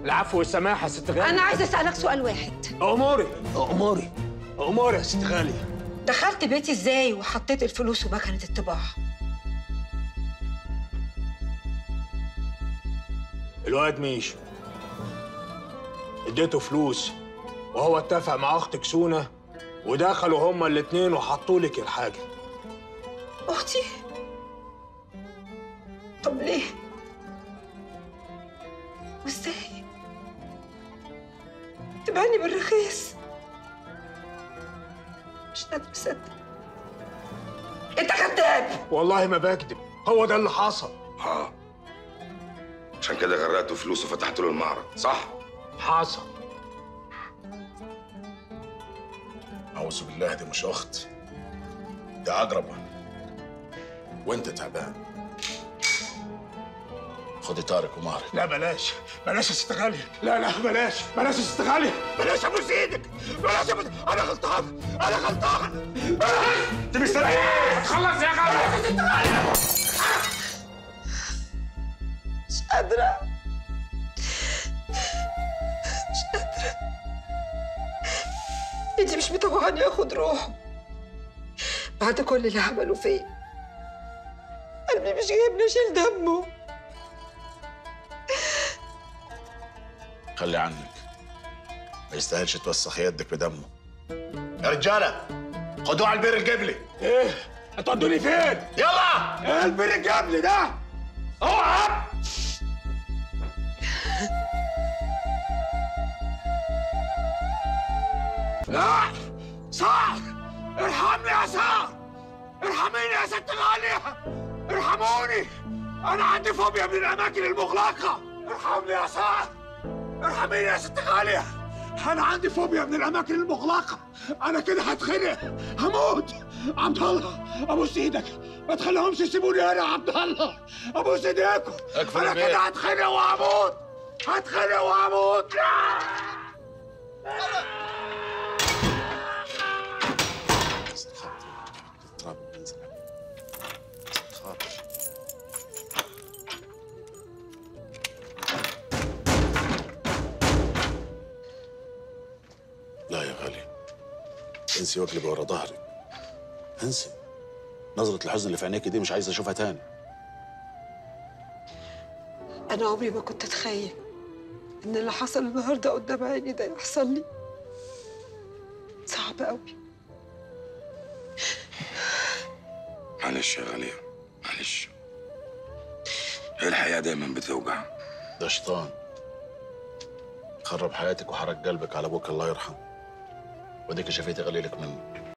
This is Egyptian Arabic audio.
العفو والسماحه يا ست غاليه انا عايزه اسالك سؤال واحد اموري اموري اموري يا ست غاليه دخلت بيتي ازاي وحطيت الفلوس ومكنه الطباعه الواد ميشو اديته فلوس وهو اتفق مع اختك سونا ودخلوا هما الاتنين وحطوا لك الحاجه اختي طب ليه وازاي تبعني بالرخيص مش قادر اصدق انت كذاب والله ما بكذب هو ده اللي حصل اه عشان كده غرقته فلوس وفتحت له المعرض صح؟ حصل أعوذ بالله دي مش أخت دي عجربة وأنت تعبان خدي طارق ومهرك لا بلاش بلاش يا ست غاليه لا لا بلاش بلاش يا ست غاليه بلاش ابوس ايدك بلاش ابوس انا غلطان انا غلطان بلاش انت مستنيه تخلص يا غاليه يا ست غاليه مش قادره مش قادره ايدي مش مطوعني اخد روحه بعد كل اللي عمله فيا قلبي مش جايبني اشيل دمه خلي عنك ما يستاهلش توسخ يدك بدمه يا رجالة خدوه على البير الجبلي ايه هتودوني فين يلا ايه البير الجبل ده اوعى لا صح ارحمني يا سار ارحميني يا ست غالية ارحموني انا عندي فوبيا من الاماكن المغلقة ارحمني يا سار ارحميني يا ست غالية انا عندي فوبيا من الاماكن المغلقة انا كده هتخنق هموت عبد الله ابوس ايدك ما تخليهمش يسيبوني هنا يا عبد الله ابوس ايديكم اكفر انا البيت. كده هتخنق وهموت هتخنق وهموت لا تراب بنزل خاطر لا يا غالي انسي واقلبي ورا ظهرك انسي نظرة الحزن اللي في عينيك دي مش عايز اشوفها تاني انا عمري ما كنت اتخيل ان اللي حصل النهارده قدام عيني ده يحصل لي صعب قوي معلش يا غالية معلش هي الحياة دايما بتوجع ده شيطان خرب حياتك وحرق قلبك على ابوك الله يرحمه وديك شفيتي غليلك منه